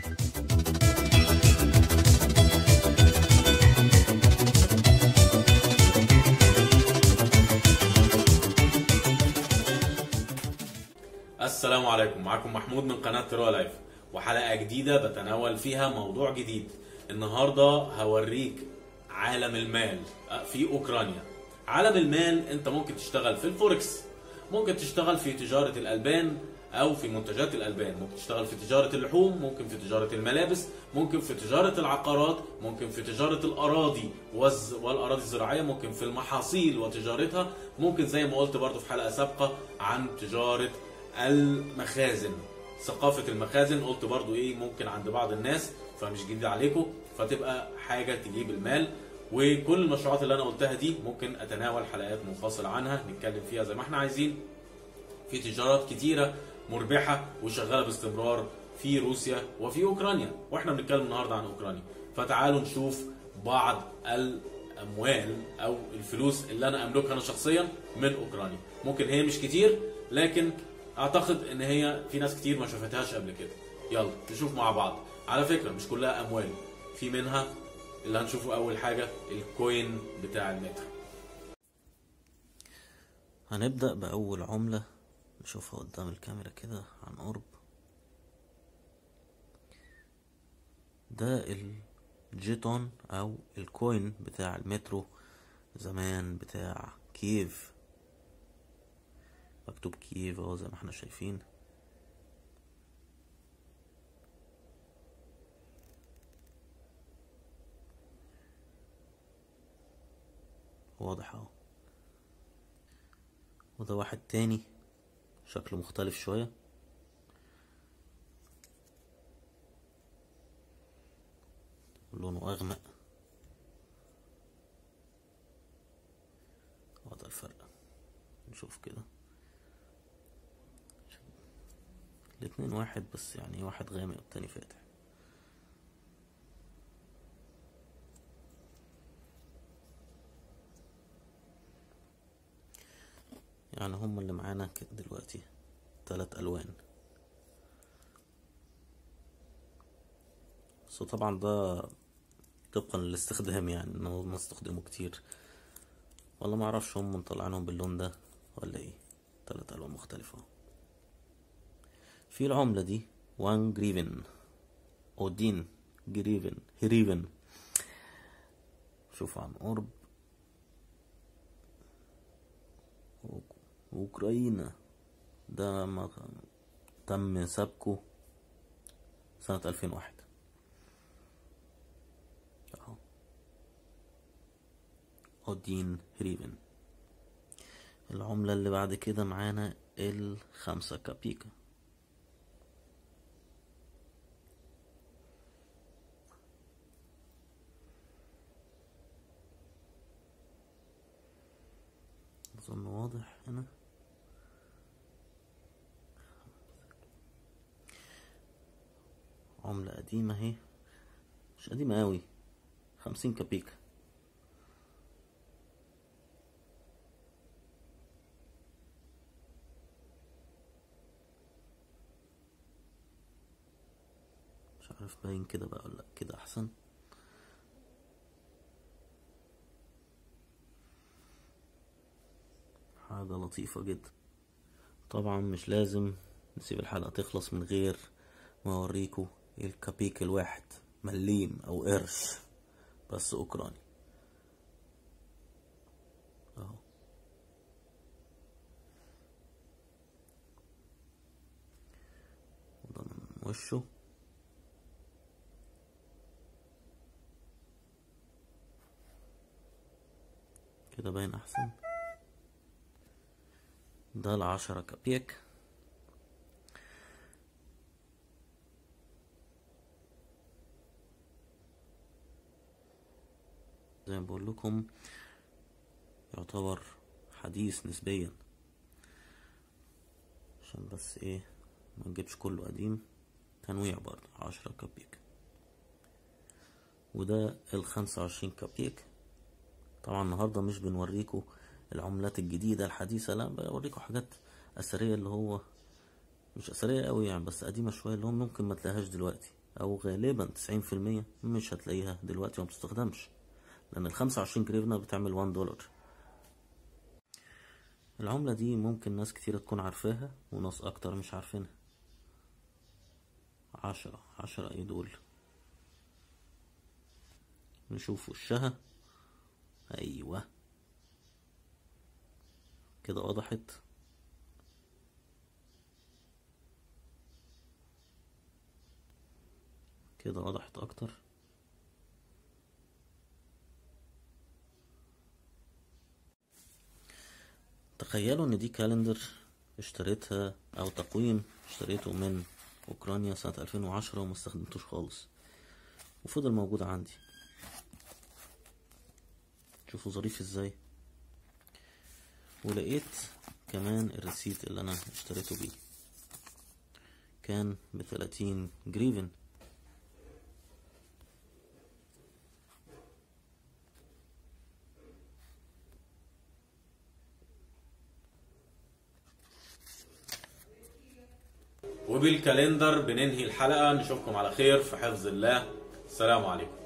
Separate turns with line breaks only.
السلام عليكم معكم محمود من قناة تروا لايف وحلقة جديدة بتناول فيها موضوع جديد النهاردة هوريك عالم المال في أوكرانيا عالم المال انت ممكن تشتغل في الفوركس ممكن تشتغل في تجارة الألبان أو في منتجات الألبان ممكن تشتغل في تجارة اللحوم ممكن في تجارة الملابس ممكن في تجارة العقارات ممكن في تجارة الأراضي والز- والأراضي الزراعية ممكن في المحاصيل وتجارتها ممكن زي ما قلت برضو في حلقة سابقة عن تجارة المخازن ثقافة المخازن قلت برضو ايه ممكن عند بعض الناس فمش جديد عليكم فتبقى حاجة تجيب المال وكل المشروعات اللي انا قلتها دي ممكن اتناول حلقات منفصلة عنها نتكلم فيها زي ما احنا عايزين في تجارات كتيرة مربحة وشغالة باستمرار في روسيا وفي اوكرانيا واحنا بنتكلم النهارده عن اوكرانيا فتعالوا نشوف بعض الاموال او الفلوس اللي انا املكها انا شخصيا من اوكرانيا ممكن هي مش كتير لكن اعتقد ان هي في ناس كتير ما شافتهاش قبل كده يلا نشوف مع بعض على فكرة مش كلها اموال في منها اللي هنشوفه اول حاجة الكوين بتاع المتر
هنبدأ بأول عملة نشوفها قدام الكاميرا كده عن قرب ده الجيتون أو الكوين بتاع المترو زمان بتاع كييف مكتوب كييف اهو زي ما احنا شايفين واضح اهو وده واحد تاني شكله مختلف شوية لونه أغمق وده الفرق نشوف كده الاتنين واحد بس يعني واحد غامق والتاني فاتح يعني هما اللي معانا كده دلوقتي تلات ألوان بس طبعا ده طبقا للاستخدام يعني انه نستخدمه كتير ولا معرفش هم مطلعينهم باللون ده ولا ايه تلات ألوان مختلفة في العملة دي وان جريفن اودين جريفن هريفن شوف عن قرب أوك- أوكرانيا ده ما تم سبكه سنة ألفين واحد أهو أودين هريفن العملة اللي بعد كده معانا الخمسة كابيكا أظن واضح هنا عملة قديمة اهي مش قديمة أوي خمسين كابيكا مش عارف باين كده بقى ولا لأ، كده أحسن حاجة لطيفة جدا طبعا مش لازم نسيب الحلقة تخلص من غير ما اوريكو الكابيك الواحد مليم او قرش بس اوكراني اهو وده من وشه كده باين احسن ده العشرة كابيك زي ما بقول لكم يعتبر حديث نسبيا عشان بس ايه ما نجيبش كله قديم تنويع برضه عشرة كابيك وده الخمسة وعشرين كابيك طبعا النهاردة مش بنوريكم العملات الجديدة الحديثة لا بوريكم حاجات أثرية اللي هو مش أثرية قوي يعني بس قديمة شوية اللي هو ممكن ما تلاقيهاش دلوقتي او غالبا 90% مش هتلاقيها دلوقتي وما بتستخدمش لان ال 25 جريفنا بتعمل 1 دولار العملة دي ممكن ناس كتيرة تكون عارفاها وناس اكتر مش عارفينها عشرة عشرة ايه دول نشوف وشها ايوه كده وضحت كده وضحت اكتر تخيلوا ان دي كالندر اشتريتها او تقويم اشتريته من اوكرانيا سنة 2010 وما استخدمتوش خالص وفضل موجود عندي شوفوا ظريف ازاي ولقيت كمان الريسيت اللي انا اشتريته بيه كان بثلاثين جريفن
وبالكالندر بننهي الحلقة نشوفكم على خير في حفظ الله السلام عليكم